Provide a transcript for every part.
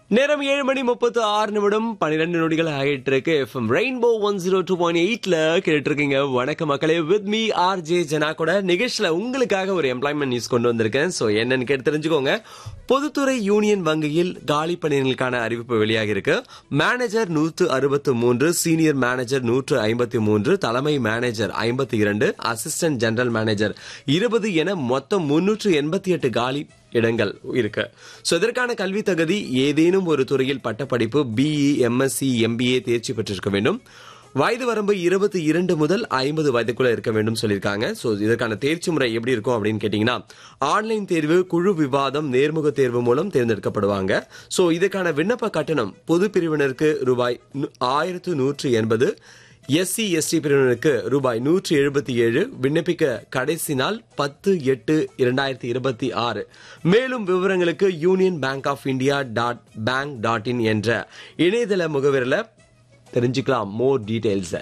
நேரம் ஏழு மணி முப்பத்து ஆறு நிமிடம் பன்னிரெண்டு நொடிகள் ஆகிட்டு இருக்கு FM rainbow one zero two point எயிட்ல கேட்டு இருக்கீங்க வணக்க மக்களே with me R J Jana கூட நிகழ்ச்சியில உங்களுக்காக ஒரு எம்ப்ளாய்மெண்ட் நியூஸ் கொண்டு வந்திருக்கேன் சோ என்னன்னு கேட்டு தெரிஞ்சுக்கோங்க பொதுத்துறை யூனியன் வங்கியில் காலி பணியிடங்களுக்கான அறிவிப்பு வெளியாகி இருக்கு மேனேஜர் நூற்று அறுபத்து மூன்று சீனியர் மேனேஜர் நூற்று ஐம்பத்தி மூன்று தலைமை மேனேஜர் ஐம்பத்தி இரண்டு அசிஸ்டன்ட் ஜெனரல் மேனேஜர் இருபது என மொத்தம் முன்னூற்று எண்பத்தி எட்டு காலி இடங்கள் இருக்கு ஸோ இதற்கான கல்வி தகுதி ஏதேனும் ஒரு துறையில் பட்டப்படிப்பு பிஇ எம்எஸ்சி எம்பிஏ தேர்ச்சி பெற்றிருக்க வேண்டும் வயது வரம்பு இருபத்தி இரண்டு முதல் ஐம்பது வயதுக்குள்ள இருக்க வேண்டும் சொல்லியிருக்காங்க ஸோ இதற்கான தேர்ச்சி முறை எப்படி இருக்கும் அப்படின்னு கேட்டீங்கன்னா ஆன்லைன் தேர்வு குழு விவாதம் நேர்முக தேர்வு மூலம் தேர்ந்தெடுக்கப்படுவாங்க ஸோ இதற்கான விண்ணப்ப கட்டணம் பொது பிரிவினருக்கு ரூபாய் ஆயிரத்து நூற்று எண்பது எஸ்சி எஸ்டி பிரிவினருக்கு ரூபாய் நூற்றி எழுபத்தி ஏழு விண்ணப்பிக்க கடைசி நாள் பத்து எட்டு இரண்டாயிரத்தி இருபத்தி ஆறு மேலும் விவரங்களுக்கு Union Bank of India dot bank dot in என்ற இணையதள முகவரில் தெரிஞ்சுக்கலாம் மோர் டீடைல்ஸ்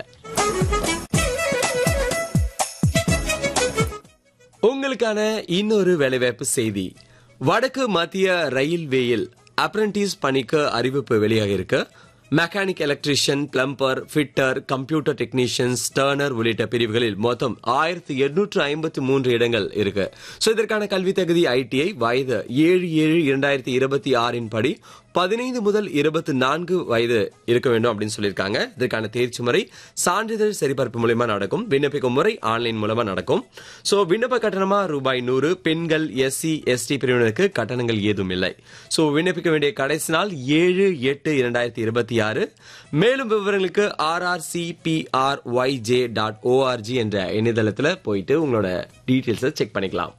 உங்களுக்கான இன்னொரு வேலைவாய்ப்பு செய்தி வடக்கு மத்திய ரயில்வேயில் அப்ரண்டிஸ் பணிக்கு அறிவிப்பு வெளியாக இருக்கு mechanic electrician plumber fitter computer technicians turner உள்ளிட்ட பிரிவுகளில் மொத்தம் ஆயிரத்தி எண்ணூற்று ஐம்பத்தி மூன்று இடங்கள் இருக்கு ஸோ இதற்கான கல்வி தகுதி ஐடிஐ வயது ஏழு ஏழு இரண்டாயிரத்தி இருபத்தி ஆறின் படி பதினைந்து முதல் இருபத்தி நான்கு வயது இருக்க வேண்டும் அப்படின்னு சொல்லியிருக்காங்க இதற்கான தேர்ச்சி முறை சான்றிதழ் சரிபார்ப்பு மூலமா நடக்கும் விண்ணப்பிக்கும் முறை ஆன்லைன் மூலமா நடக்கும் ஸோ விண்ணப்ப கட்டணமா ரூபாய் நூறு பெண்கள் எஸ்சி எஸ்டி பிரிவினருக்கு கட்டணங்கள் ஏதும் இல்லை ஸோ விண்ணப்பிக்க வேண்டிய கடைசி நாள் ஏழு எட்டு இரண்டாயிரத்தி இருபத்தி ஆறு மேலும் விவரங்களுக்கு ஆர்ஆர்சிபிஆர் ஒய்ஜே டாட் ஓஆர்ஜி என்ற இணையதளத்தில் போயிட்டு உங்களோட டீட்டெயில்ஸை செக் பண்ணிக்கலாம்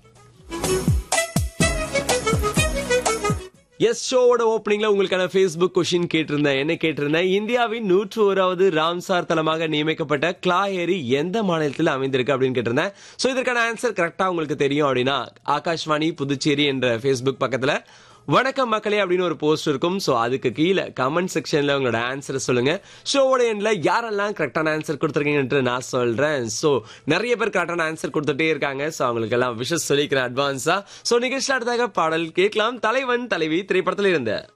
எஸ் ஷோவோட ஓப்பனிங்ல உங்களுக்கான ஃபேஸ்புக் கொஷின் கேட்டிருந்தேன் என்ன கேட்டிருந்தேன் இந்தியாவின் நூற்று ஓராவது ராம்சார் தலமாக நியமிக்கப்பட்ட கிளா ஏரி எந்த மாநிலத்தில் அமைந்திருக்கு அப்படின்னு கேட்டிருந்தேன் ஸோ இதற்கான ஆன்சர் கரெக்டா உங்களுக்கு தெரியும் அப்படின்னா ஆகாஷ்வாணி புதுச்சேரி என்ற ஃபேஸ்புக் பக்கத்துல வணக்கம் மக்களே அப்படின்னு ஒரு போஸ்ட் இருக்கும் ஸோ அதுக்கு கீழே கமெண்ட் செக்ஷன்ல உங்களோட ஆன்சரை சொல்லுங்க ஷோவோட எண்ட்ல யாரெல்லாம் கரெக்டான ஆன்சர் கொடுத்துருக்கீங்கன்ட்டு நான் சொல்றேன் ஸோ நிறைய பேர் கரெக்டான ஆன்சர் கொடுத்துட்டே இருக்காங்க ஸோ அவங்களுக்கு எல்லாம் விஷஸ் சொல்லிக்கிறேன் அட்வான்ஸா ஸோ நிகழ்ச்சியில் அடுத்தாக பாடல் கேட்கலாம் தலைவன் தலைவி திரைப்படத்தில் இருந்த